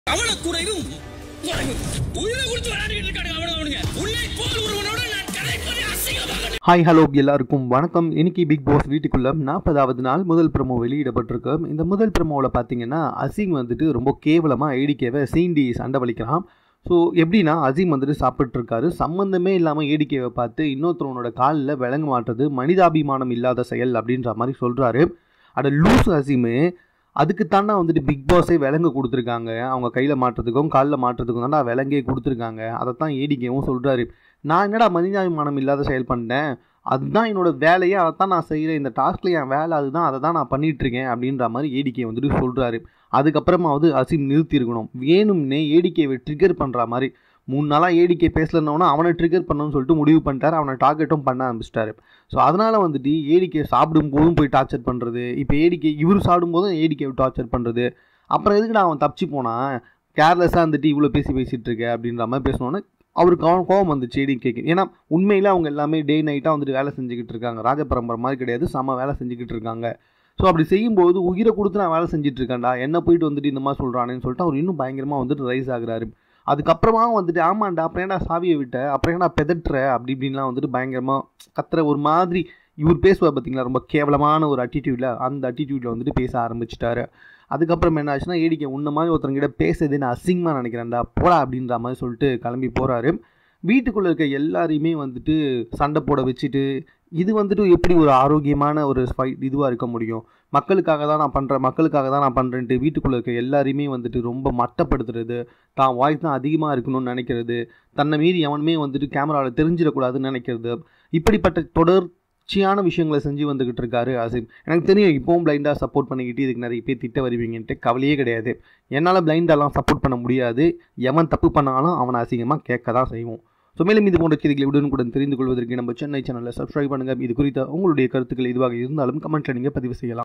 கவனக்குறைவும் உயிரை கொடுத்து விளையாடிட்டு இருக்கானுங்க அவன அவனுங்க உன்னை போல் ஒருவனோட நான் கதை பண்ணி அசிங்கமாக ஹாய் ஹலோ எல்லாருக்கும் வணக்கம் இன்னைக்கு பிக் பாஸ் வீட்டுக்குள்ள நாற்பதாவது நாள் முதல் ப்ரமோ வெளியிடப்பட்டிருக்கு இந்த முதல் ப்ரமோவில் பார்த்தீங்கன்னா அசீம் வந்துட்டு ரொம்ப கேவலமாக ஏடிக்கேவை சீண்டி சண்டை வலிக்கிறான் ஸோ எப்படின்னா அசீம் வந்துட்டு சாப்பிட்ருக்காரு சம்மந்தமே இல்லாமல் ஏடிக்கேவை பார்த்து இன்னொருத்தவனோட காலில் விளங்க மாட்டுறது மனிதாபிமானம் இல்லாத செயல் அப்படின்ற மாதிரி சொல்கிறாரு அட லூஸ் அசீமு அதுக்கு தாண்டா வந்துட்டு பிக் பாஸே விலங்கு கொடுத்துருக்காங்க அவங்க கையில் மாட்டுறதுக்கும் காலில் மாட்டுறதுக்கும் தாண்டா விலங்கே கொடுத்துருக்காங்க அதை தான் ஏடிக்கேவும் சொல்கிறாரு நான் என்னடா மனிதாபிமானம் இல்லாத செயல் பண்ணேன் அதுதான் என்னோட வேலையே அதை தான் நான் செய்கிறேன் இந்த டாஸ்கில் என் வேலை அதுதான் அதை தான் நான் பண்ணிட்டு இருக்கேன் அப்படின்ற மாதிரி ஏடிகே வந்துட்டு சொல்கிறாரு அதுக்கப்புறமாவது அசீம் நிறுத்தியிருக்கணும் வேணும்னே ஏடிகேவை ட்ரிகர் பண்ணுற மாதிரி மூணு நாளாக ஏடிகே பேசலன்னா அவனை ட்ரிகர் பண்ணணும்னு சொல்லிட்டு முடிவு பண்ணிட்டாரு அவனை டார்கெட்டும் பண்ண ஆரம்பிச்சிட்டாரு ஸோ அதனால் வந்துட்டு ஏடிகே சாப்பிடும் போதும் போய் டார்ச்சர் பண்ணுறது இப்போ ஏடிகே இவர் சாப்பிடும் போதும் ஏடிகேவை டார்ச்சர் பண்ணுறது அப்புறம் எதுக்குடா அவன் தப்பிச்சு போனான் கேர்லெஸ்ஸாக வந்துட்டு இவ்வளோ பேசி பேசிகிட்டு இருக்க அப்படின்ற மாதிரி பேசணுன்னே அவருக்கு அவன் கோவம் வந்துச்சு ஏடிகேக்கு ஏன்னா உண்மையில் அவங்க எல்லாமே டே நைட்டாக வந்துட்டு வேலை செஞ்சுக்கிட்டு இருக்காங்க ராஜபரம்பரை மாதிரி கிடையாது செம வேலை செஞ்சுக்கிட்டு இருக்காங்க ஸோ அப்படி செய்யும்போது உயிரை கொடுத்து நான் வேலை செஞ்சுட்டு இருக்கேன்டா என்ன போயிட்டு வந்துட்டு இந்த மாதிரி சொல்கிறானேன்னு சொல்லிட்டு அவர் இன்னும் பயங்கரமாக வந்துட்டு ரைஸ் ஆகுறாரு அதுக்கப்புறமா வந்துட்டு ஆமாண்டா அப்புறம் ஏன்டா சாவியை விட்ட அப்புறம் ஏன்டா பெதட்டுற அப்படி இப்படின்லாம் வந்துட்டு பயங்கரமாக கத்துற ஒரு மாதிரி இவர் பேசுவார் பார்த்தீங்களா ரொம்ப கேவலமான ஒரு அட்டிடியூடில் அந்த அட்டிடியூடில் வந்துட்டு பேச ஆரம்பிச்சிட்டாரு அதுக்கப்புறம் என்ன ஆச்சுன்னா ஏடிக்கை உன்ன மாதிரி ஒருத்தவங்கிட்ட பேசுறது நான் அசிங்கமாக நினைக்கிறேன்டா போடா அப்படின்ற மாதிரி சொல்லிட்டு கிளம்பி போகிறாரு வீட்டுக்குள்ளே இருக்க எல்லாரையுமே வந்துட்டு சண்டை போட வச்சுட்டு இது வந்துட்டு எப்படி ஒரு ஆரோக்கியமான ஒரு ஃபைட் இதுவாக இருக்க முடியும் மக்களுக்காக தான் நான் பண்ணுறேன் மக்களுக்காக தான் நான் பண்ணுறேன்ட்டு வீட்டுக்குள்ளே இருக்க எல்லாரையுமே வந்துட்டு ரொம்ப மட்டப்படுத்துறது தான் வாய்ஸ் தான் அதிகமாக இருக்கணும்னு நினைக்கிறது தன்னை மீறி எவனுமே வந்துட்டு கேமராவில் தெரிஞ்சிடக்கூடாதுன்னு நினைக்கிறது இப்படிப்பட்ட தொடர்ச்சியான விஷயங்களை செஞ்சு வந்துக்கிட்டு இருக்காரு அசிம் எனக்கு தெரியும் இப்போவும் பிளைண்டாக சப்போர்ட் பண்ணிக்கிட்டு இதுக்கு நிறைய பேர் திட்ட வருவீங்கன்ட்டு கவலையே கிடையாது என்னால் பிளைண்டாலாம் சப்போர்ட் பண்ண முடியாது எவன் தப்பு பண்ணாலும் அவனை அசிங்கமாக கேட்க தான் செய்வோம் ஸோ மேலும் இது போன்ற செய்திகளை உடனுக்குடன் தெரிந்து கொள்வதற்கு நம்ம சென்னை சேனலில் சப்ஸ்கிரைப் பண்ணுங்கள் இது குறித்த உங்களுடைய கருத்துக்கள் இதுவாக இருந்தாலும் கமெண்ட்டில் நீங்கள் பதிவு செய்யலாம்